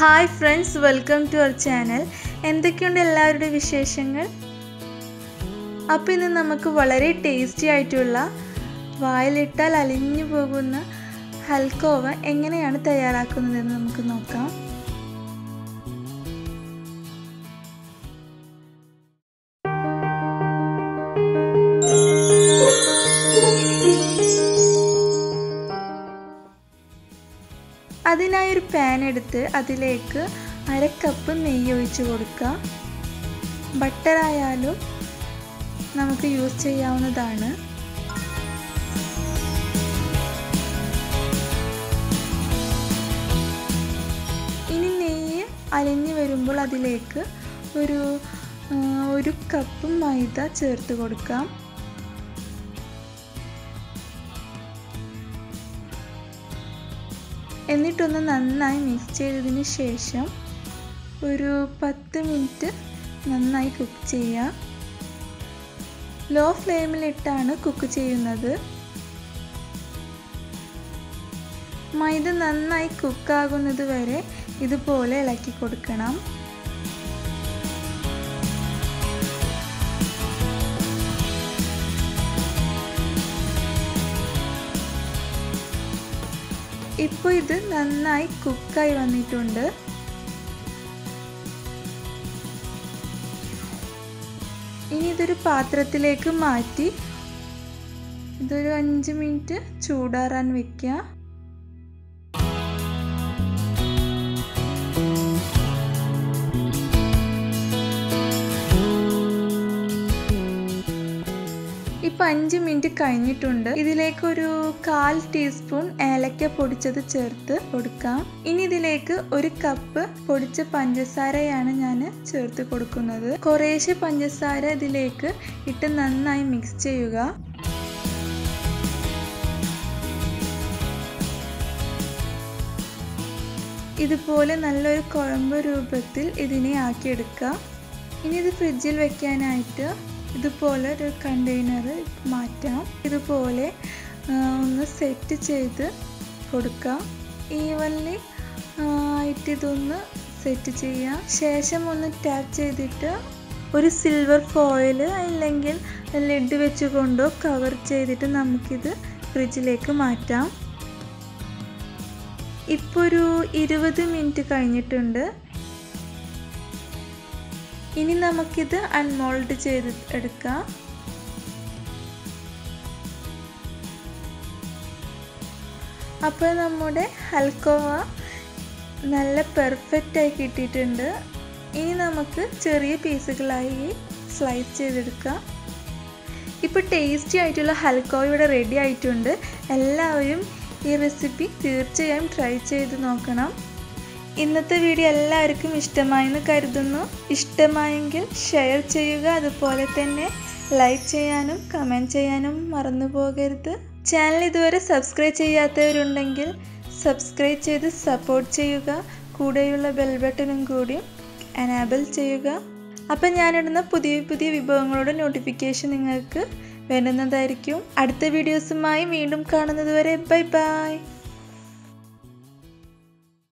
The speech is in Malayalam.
hi friends welcome to our channel എന്തൊക്കെയുണ്ട് എല്ലാവരുടെ വിശേഷങ്ങൾ അപ്പോൾ ഇന്ന് നമുക്ക് വളരെ ടേസ്റ്റി ആയിട്ടുള്ള വായിലിട്ടാൽ അലിഞ്ഞു പോകുന്ന ഹൽക്കോവ എങ്ങനെയാണ് തയ്യാറാക്കുന്നതെന്ന് നമുക്ക് നോക്കാം അതിനായി ഒരു പാൻ എടുത്ത് അതിലേക്ക് അര കപ്പ് നെയ്യ് ഒഴിച്ച് കൊടുക്കുക ബട്ടർ ആയാലും നമുക്ക് യൂസ് ചെയ്യാവുന്നതാണ് ഇനി നെയ്യ് അലിഞ്ഞു വരുമ്പോൾ അതിലേക്ക് ഒരു ഒരു കപ്പ് മൈദ ചേർത്ത് കൊടുക്കാം എന്നിട്ടൊന്ന് നന്നായി മിക്സ് ചെയ്തതിന് ശേഷം ഒരു പത്ത് മിനിറ്റ് നന്നായി കുക്ക് ചെയ്യുക ലോ ഫ്ലെയിമിലിട്ടാണ് കുക്ക് ചെയ്യുന്നത് മൈദ നന്നായി കുക്കാകുന്നത് വരെ ഇതുപോലെ ഇളക്കി കൊടുക്കണം ഇപ്പോൾ ഇത് നന്നായി കുക്കായി വന്നിട്ടുണ്ട് ഇനി ഇതൊരു പാത്രത്തിലേക്ക് മാറ്റി ഇതൊരു അഞ്ച് മിനിറ്റ് ചൂടാറാൻ വെക്കുക ഇപ്പം അഞ്ച് മിനിറ്റ് കഴിഞ്ഞിട്ടുണ്ട് ഇതിലേക്ക് ഒരു കാൽ ടീസ്പൂൺ ഏലക്ക പൊടിച്ചത് ചേർത്ത് കൊടുക്കാം ഇനി ഇതിലേക്ക് ഒരു കപ്പ് പൊടിച്ച പഞ്ചസാരയാണ് ഞാൻ ചേർത്ത് കൊടുക്കുന്നത് കുറേശ്ശെ പഞ്ചസാര ഇതിലേക്ക് ഇട്ട് നന്നായി മിക്സ് ചെയ്യുക ഇതുപോലെ നല്ലൊരു കുഴമ്പ് രൂപത്തിൽ ഇതിനെ ആക്കിയെടുക്കുക ഇനി ഇത് ഫ്രിഡ്ജിൽ വെക്കാനായിട്ട് ഇതുപോലെ ഒരു കണ്ടെയ്നർ മാറ്റാം ഇതുപോലെ ഒന്ന് സെറ്റ് ചെയ്ത് കൊടുക്കാം ഈവൻലി ആയിട്ട് ഇതൊന്ന് സെറ്റ് ചെയ്യാം ശേഷം ഒന്ന് ടാപ്പ് ചെയ്തിട്ട് ഒരു സിൽവർ ഫോയിൽ അല്ലെങ്കിൽ ലെഡ് വെച്ചുകൊണ്ടോ കവർ ചെയ്തിട്ട് നമുക്കിത് ഫ്രിഡ്ജിലേക്ക് മാറ്റാം ഇപ്പോൾ ഒരു ഇരുപത് മിനിറ്റ് കഴിഞ്ഞിട്ടുണ്ട് ഇനി നമുക്കിത് അൺമോൾഡ് ചെയ്ത് എടുക്കാം അപ്പോൾ നമ്മുടെ ഹൽക്കോവ നല്ല പെർഫെക്റ്റ് ആയി കിട്ടിയിട്ടുണ്ട് ഇനി നമുക്ക് ചെറിയ പീസുകളായി സ്ലൈസ് ചെയ്തെടുക്കാം ഇപ്പോൾ ടേസ്റ്റി ആയിട്ടുള്ള ഹൽക്കോവ ഇവിടെ റെഡി ആയിട്ടുണ്ട് എല്ലാവരും ഈ റെസിപ്പി തീർച്ചയായും ട്രൈ ചെയ്ത് നോക്കണം ഇന്നത്തെ വീഡിയോ എല്ലാവർക്കും ഇഷ്ടമായെന്ന് കരുതുന്നു ഇഷ്ടമായെങ്കിൽ ഷെയർ ചെയ്യുക അതുപോലെ തന്നെ ലൈക്ക് ചെയ്യാനും കമൻറ്റ് ചെയ്യാനും മറന്നു പോകരുത് ചാനൽ ഇതുവരെ സബ്സ്ക്രൈബ് ചെയ്യാത്തവരുണ്ടെങ്കിൽ സബ്സ്ക്രൈബ് ചെയ്ത് സപ്പോർട്ട് ചെയ്യുക കൂടെയുള്ള ബെൽ ബട്ടണും കൂടി എനാബിൾ ചെയ്യുക അപ്പം ഞാനിടുന്ന പുതിയ പുതിയ വിഭവങ്ങളുടെ നോട്ടിഫിക്കേഷൻ നിങ്ങൾക്ക് വരുന്നതായിരിക്കും അടുത്ത വീഡിയോസുമായി വീണ്ടും കാണുന്നത് വരെ ബൈ ബൈ